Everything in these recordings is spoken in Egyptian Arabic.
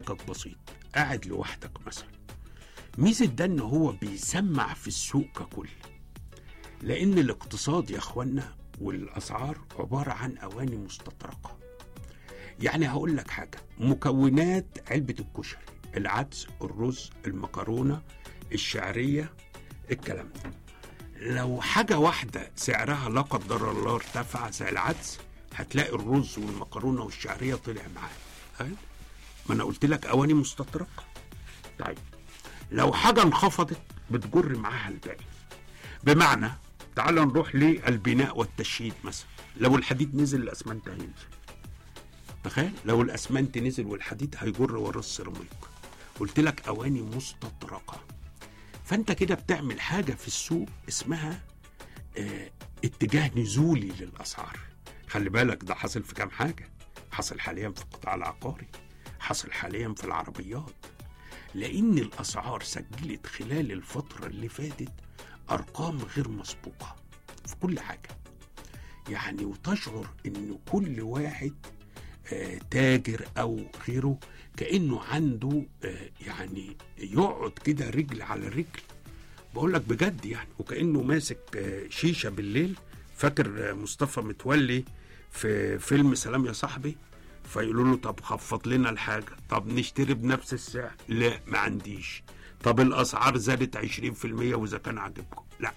احتكاك بسيط قاعد لوحدك مثلا ميزة ده ان هو بيسمع في السوق ككل لان الاقتصاد يا اخوانا والاسعار عبارة عن اواني مستطرقة يعني هقول لك حاجة مكونات علبة الكشري العدس الرز المكرونة الشعرية الكلام ده لو حاجة واحدة سعرها لا قدر الله ارتفع زي العدس هتلاقي الرز والمكرونة والشعرية طلع معاه ها؟ ما انا قلت لك اواني مستطرقة طيب لو حاجة انخفضت بتجر معاها الباقي بمعنى تعال نروح للبناء والتشييد مثلا لو الحديد نزل الاسمنت هينزل تخيل لو الاسمنت نزل والحديد هيجر ورا السيراميك قلت لك اواني مستطرقه فانت كده بتعمل حاجه في السوق اسمها اه اتجاه نزولي للاسعار خلي بالك ده حصل في كام حاجه حصل حاليا في القطاع العقاري حصل حاليا في العربيات لان الاسعار سجلت خلال الفتره اللي فاتت ارقام غير مسبوقه في كل حاجه يعني وتشعر ان كل واحد آه، تاجر او غيره كانه عنده آه، يعني يقعد كده رجل على رجل بقول لك بجد يعني وكانه ماسك آه، شيشه بالليل فاكر آه، مصطفى متولي في فيلم سلام يا صاحبي فيقولوا له طب خفض لنا الحاجه طب نشتري بنفس السعر لا ما عنديش طب الاسعار زادت 20% واذا كان عاجبكم لا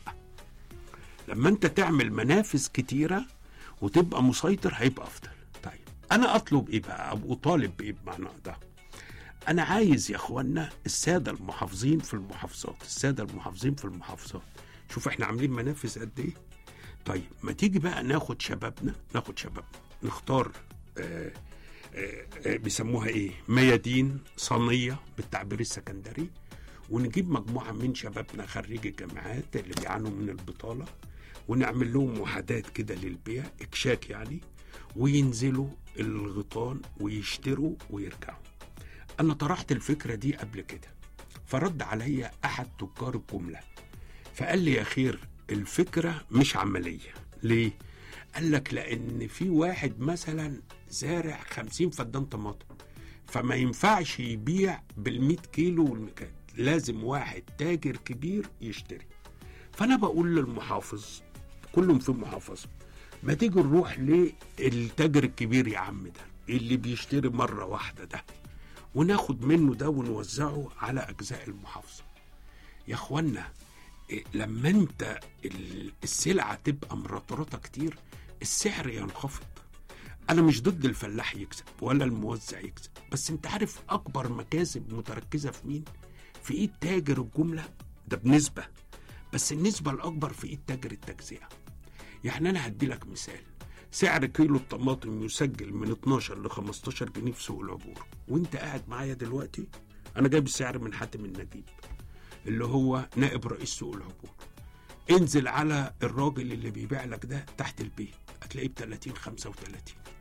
لما انت تعمل منافذ كتيره وتبقى مسيطر هيبقى افضل طيب انا اطلب ايه بقى او اطالب بايه بمعنى ده انا عايز يا اخوانا الساده المحافظين في المحافظات الساده المحافظين في المحافظات شوف احنا عاملين منافذ قد ايه طيب ما تيجي بقى ناخد شبابنا ناخد شبابنا نختار آه آه آه بيسموها ايه ميادين صينيه بالتعبير السكندري ونجيب مجموعه من شبابنا خريجي الجامعات اللي بيعانوا من البطاله ونعمل لهم وحدات كده للبيع اكشاك يعني وينزلوا الغيطان ويشتروا ويرجعوا انا طرحت الفكره دي قبل كده فرد عليا احد تجار الجمله فقال لي يا خير الفكره مش عمليه ليه قال لك لان في واحد مثلا زارع خمسين فدان طماطم فما ينفعش يبيع بالمئة كيلو والمكان لازم واحد تاجر كبير يشتري فانا بقول للمحافظ كلهم في محافظه ما تيجي نروح للتاجر الكبير يا عم ده اللي بيشتري مره واحده ده وناخد منه ده ونوزعه على اجزاء المحافظه يا اخوانا إيه، لما انت ال- السلعه تبقى مرطرطه كتير السعر ينخفض انا مش ضد الفلاح يكسب ولا الموزع يكسب بس انت عارف اكبر مكاسب متركزه في مين في ايد تاجر الجمله ده بنسبه بس النسبه الاكبر في ايد تاجر التجزئه يعني انا هدي لك مثال سعر كيلو الطماطم يسجل من 12 ل 15 جنيه في سوق العبور وانت قاعد معايا دلوقتي انا جايب السعر من حاتم النجيب اللي هو نائب رئيس سوق العبور انزل على الراجل اللي بيبيع لك ده تحت البيت هتلاقيه ب 30 35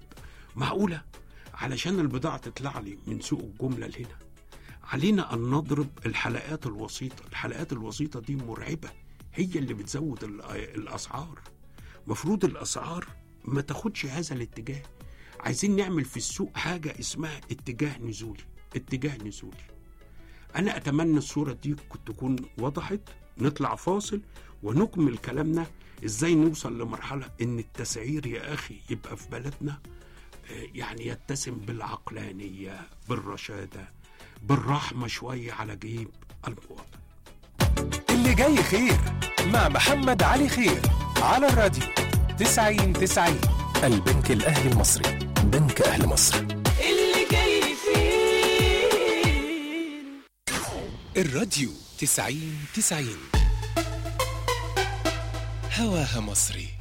معقوله علشان البضاعه تطلع لي من سوق الجمله لهنا علينا ان نضرب الحلقات الوسيطه الحلقات الوسيطه دي مرعبه هي اللي بتزود ال- الاسعار مفروض الاسعار ما تاخدش هذا الاتجاه عايزين نعمل في السوق حاجه اسمها اتجاه نزولي اتجاه نزولي انا اتمنى الصوره دي كنت تكون وضحت نطلع فاصل ونكمل كلامنا ازاي نوصل لمرحله ان التسعير يا اخي يبقى في بلدنا آه، يعني يتسم بالعقلانيه بالرشاده بالرحمه شويه على جيب المواطن اللي جاي خير مع محمد علي خير على الراديو 90 90 البنك الأهلي المصري بنك أهل مصر اللي جاي فيه الراديو 90 90 هواها مصري